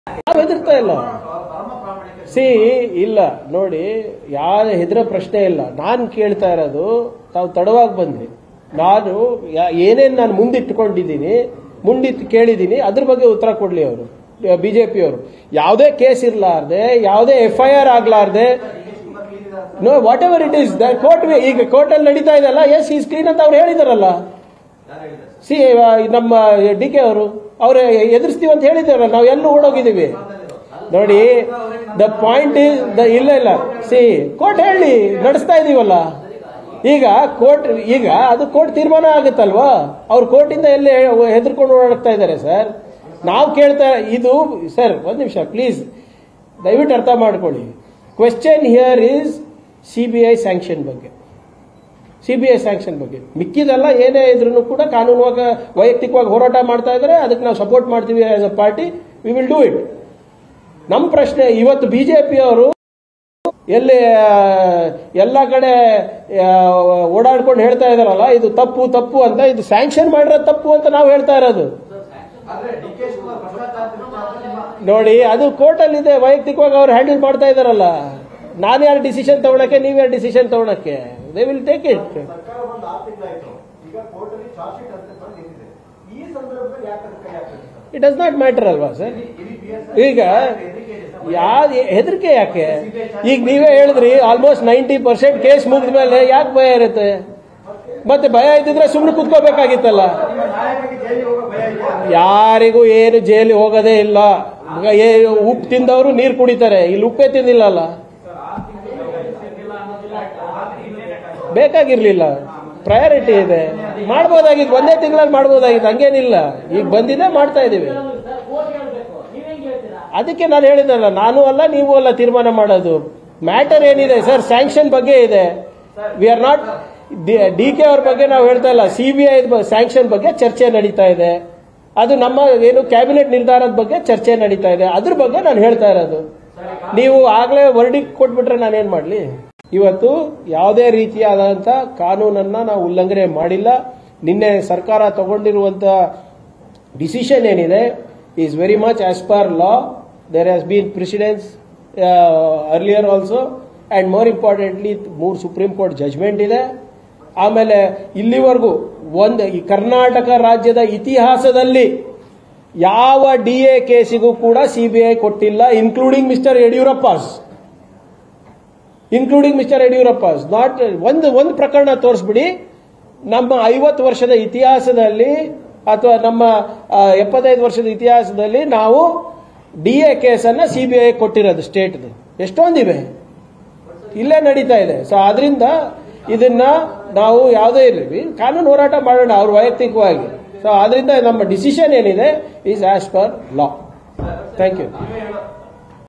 ನಾವು ಹೆದರ್ತಾ ಇಲ್ಲ ಸಿ ಇಲ್ಲ ನೋಡಿ ಯಾರ ಹೆದರೋ ಪ್ರಶ್ನೆ ಇಲ್ಲ ನಾನು ಕೇಳ್ತಾ ಇರೋದು ತಾವು ತಡವಾಗಿ ಬಂದ್ರಿ ನಾನು ಯಾ- ಏನೇನ್ ನಾನು ಮುಂದಿಟ್ಟುಕೊಂಡಿದ್ದೀನಿ ಮುಂದಿಟ್ಟು ಕೇಳಿದ್ದೀನಿ ಅದ್ರ ಬಗ್ಗೆ ಉತ್ತರ ಕೊಡ್ಲಿ ಅವರು ಬಿಜೆಪಿ ಅವರು ಯಾವುದೇ ಕೇಸ್ ಇರಲಾರ್ದೆ ಯಾವುದೇ ಎಫ್ ಐ ಆರ್ ಆಗ್ಲಾರ್ದೆ no whatever it is court ಈಗ ಕೋರ್ಟ್ ಅಲ್ಲಿ ನಡೀತಾ ಇದೆಲ್ಲ ಎಸ್ ಈ ಸ್ಕ್ರೀನ್ ಅಂತ ಅವ್ರು ಹೇಳಿದಾರಲ್ಲ ಸಿ ನಮ್ಮ ಡಿ ಕೆ ಅವರು ಅವ್ರು ಎದುರಿಸ್ತೀವಿ ಅಂತ ಹೇಳಿದಾರಲ್ಲ ನಾವು ಎಲ್ಲೂ ಓಡೋಗಿದ್ದೀವಿ ನೋಡಿ ದ ಪಾಯಿಂಟ್ ಇಸ್ ದ ಇಲ್ಲ ಇಲ್ಲ ಸಿ ಕೋರ್ಟ್ ಹೇಳಿ ನಡೆಸ್ತಾ ಇದೀವಲ್ಲ ಈಗ ಕೋರ್ಟ್ ಈಗ ಅದು ಕೋರ್ಟ್ ತೀರ್ಮಾನ ಆಗುತ್ತಲ್ವಾ ಅವ್ರು ಕೋರ್ಟಿಂದ ಎಲ್ಲೇ ಹೆದರ್ಕೊಂಡು ಓಡಾಡ್ತಾ ಇದ್ದಾರೆ ಸರ್ ನಾವು ಕೇಳ್ತಾ ಇದು ಸರ್ ಒಂದ್ ನಿಮಿಷ ಪ್ಲೀಸ್ ದಯವಿಟ್ಟು ಅರ್ಥ ಮಾಡ್ಕೊಳ್ಳಿ question here is C B I sanction ಬಗ್ಗೆ ಸಿ ಬಿ ಐ ಸ್ಯಾಂಕ್ಷನ್ ಬಗ್ಗೆ ಮಿಕ್ಕಿದೆಲ್ಲ ಏನೇ ಇದ್ರೂ ಕೂಡ ಕಾನೂನುವಾಗ ವೈಯಕ್ತಿಕವಾಗಿ ಹೋರಾಟ ಮಾಡ್ತಾ ಇದ್ದಾರೆ ಅದಕ್ಕೆ ನಾವು ಸಪೋರ್ಟ್ ಮಾಡ್ತೀವಿ as a party we will do it ನಮ್ಮ ಪ್ರಶ್ನೆ ಇವತ್ತು ಬಿಜೆಪಿ ಅವರು ಎಲ್ಲಿ ಆ, ಎಲ್ಲ ಕಡೆ ಆ, ಓಡಾಡ್ಕೊಂಡು ಹೇಳ್ತಾ ಇದಾರಲ್ಲ ಇದು ತಪ್ಪು ತಪ್ಪು ಅಂತ ಇದು ಸ್ಯಾಂಕ್ಷನ್ ಮಾಡಿರೋದು ತಪ್ಪು ಅಂತ ನಾವು ಹೇಳ್ತಾ ಇರೋದು ನೋಡಿ ಅದು ಕೋರ್ಟಲ್ಲಿ ಇದೆ ವೈಯಕ್ತಿಕವಾಗಿ ಅವ್ರು ಹ್ಯಾಂಡಲ್ ಮಾಡ್ತಾ ಇದಾರಲ್ಲ ನಾನು ಯಾರು ಡಿಸಿಷನ್ ತಗೊಳಕ್ಕೆ ನೀವು ಯಾರು ಡಿಸಿಷನ್ ತಗೊಳಕ್ಕೆ ದೇ ವಿಲ್ ಟೇಕ್ ಇಟ್ ಸರ್ಕಾರ ಬಂದು ಆರು ತಿಂಗಳಾಯ್ತು ಈಗ ಕೋರ್ಟ್ ಅಲ್ಲಿ ಚಾರ್ಜ್ ಶೀಟ್ ಅಂತ ಬಂದು ನಿಂತಿದೆ ಈ ಸಂದರ್ಭದಲ್ಲಿ ಯಾಕೆ ಅದಕ್ಕೆ ಕೈ ಹಾಕ್ಬೇಕು sir? It does not matter ಅಲ್ವಾ ಸರ್ ಇಡೀ BS ಈಗ ಯಾವ ಹೆದರಿಕೆ ಯಾಕೆ ಈಗ ನೀವೇ ಹೇಳಿದ್ರಿ ಆಲ್ಮೋಸ್ಟ್ ನೈಂಟಿ ಪರ್ಸೆಂಟ್ ಕೇಸ್ ಮುಗಿದ ಮೇಲೆ ಯಾಕೆ ಭಯ ಇರುತ್ತೆ ಮತ್ತೆ ಭಯ ಇದ್ದಿದ್ರೆ ಸುಮ್ಮನೆ ಕುತ್ಕೋಬೇಕಾಗಿತ್ತಲ್ಲ ನಿಮ್ಮ ನಾಯಕರಿಗೆ ಜೈಲಿಗೆ ಹೋಗೋ ಭಯ ಇದೆಯಾ ಯಾರಿಗೂ ಏನು ಜೈಲಿಗೆ ಹೋಗೋದೇ ಇಲ್ಲ ಈಗ ಏ- ಉಪ್ಪು ತಿಂದವರು ನೀರು ಕುಡಿತಾರೆ ಇಲ್ಲಿ ಉಪ್ಪೇ ತಿಂದಿಲ್ಲಲ್ಲ ಬೇಕಾಗಿರ್ಲಿಲ್ಲ ಪ್ರಯಾರಿಟಿ ಇದೆ ಮಾಡ್ಬೋದಾಗಿತ್ತು ಒಂದೇ ತಿಂಗಳಲ್ಲಿ ಮಾಡ್ಬೋದಾಗಿತ್ತು ಹಂಗೇನಿಲ್ಲ ಈಗ ಬಂದಿದೆ ಮಾಡ್ತಾ ಇದೀವಿ ಅದಕ್ಕೆ ನಾನು ಹೇಳಿದ್ನಲ್ಲ ನಾನು ಅಲ್ಲ ನೀವು ಅಲ್ಲ ತೀರ್ಮಾನ ಮಾಡೋದು ಮ್ಯಾಟರ್ ಏನಿದೆ ಸರ್ ಸ್ಯಾಂಕ್ಷನ್ ಬಗ್ಗೆ ಇದೆ we are not D K ಅವ್ರ ಬಗ್ಗೆ ನಾವು ಹೇಳ್ತಾ ಇಲ್ಲ ಸಿ ಬಿ ಐ ಸ್ಯಾಂಕ್ಷನ್ ಬಗ್ಗೆ ಚರ್ಚೆ ನಡೀತಾ ಇದೆ ಅದು ನಮ್ಮ ಏನು ಕ್ಯಾಬಿನೆಟ್ ನಿರ್ಧಾರದ ಬಗ್ಗೆ ಚರ್ಚೆ ನಡೀತಾ ಇದೆ ಅದ್ರ ಬಗ್ಗೆ ನಾನು ಹೇಳ್ತಾ ಇರೋದು ನೀವು ಆಗ್ಲೇ ವರ್ಡಿಕ್ ಕೊಟ್ಬಿಟ್ರೆ ನಾನೇನ್ ಮಾಡ್ಲಿ ಇವತ್ತು ಯಾವುದೇ ರೀತಿಯಾದಂತ ಕಾನೂನನ್ನ ನಾವು ಉಲ್ಲಂಘನೆ ಮಾಡಿಲ್ಲ ನಿನ್ನೆ ಸರ್ಕಾರ ತಗೊಂಡಿರುವಂತ ಡಿಸಿಷನ್ ಏನಿದೆ is very much as per law there has been precedence earlier also and more importantly ಮೂರು ಸುಪ್ರೀಂ ಕೋರ್ಟ್ ಜಜ್ಮೆಂಟ್ ಇದೆ ಆಮೇಲೆ ಇಲ್ಲಿವರೆಗೂ ಒಂದು ಈ ಕರ್ನಾಟಕ ರಾಜ್ಯದ ಇತಿಹಾಸದಲ್ಲಿ ಯಾವ ಡಿ ಎ ಕೇಸಿಗೂ ಕೂಡ ಸಿಬಿಐ ಕೊಟ್ಟಿಲ್ಲ including mister Yediyurappa's including mister Yediyurappa's not ಒಂದು ಒಂದು ಪ್ರಕರಣ ತೋರಿಸ್ಬಿಡಿ ನಮ್ಮ ಐವತ್ತು ವರ್ಷದ ಇತಿಹಾಸದಲ್ಲಿ ಅಥವಾ ನಮ್ಮ ಆ, ಎಪ್ಪತ್ತೈದು ವರ್ಷದ ಇತಿಹಾಸದಲ್ಲಿ ನಾವು ಡಿ ಎ ಕೇಸನ್ನ ಸಿಬಿಐ ಕೊಟ್ಟಿರೋದು ಸ್ಟೇಟ್ದು ಎಷ್ಟೊಂದಿವೆ ಇಲ್ಲೇ ನಡೀತಾ ಇದೆ ಸೊ ಆದ್ರಿಂದ ಇದನ್ನ ನಾವು ಯಾವುದೇ ಇರಲಿ ಕಾನೂನು ಹೋರಾಟ ಮಾಡೋಣ ಅವ್ರು ವೈಯಕ್ತಿಕವಾಗಿ ಸೊ ಆದ್ರಿಂದ ನಮ್ಮ ಡಿಸಿಷನ್ ಏನಿದೆ is as per law thank you ನೀವೇ ಹೇಳೋ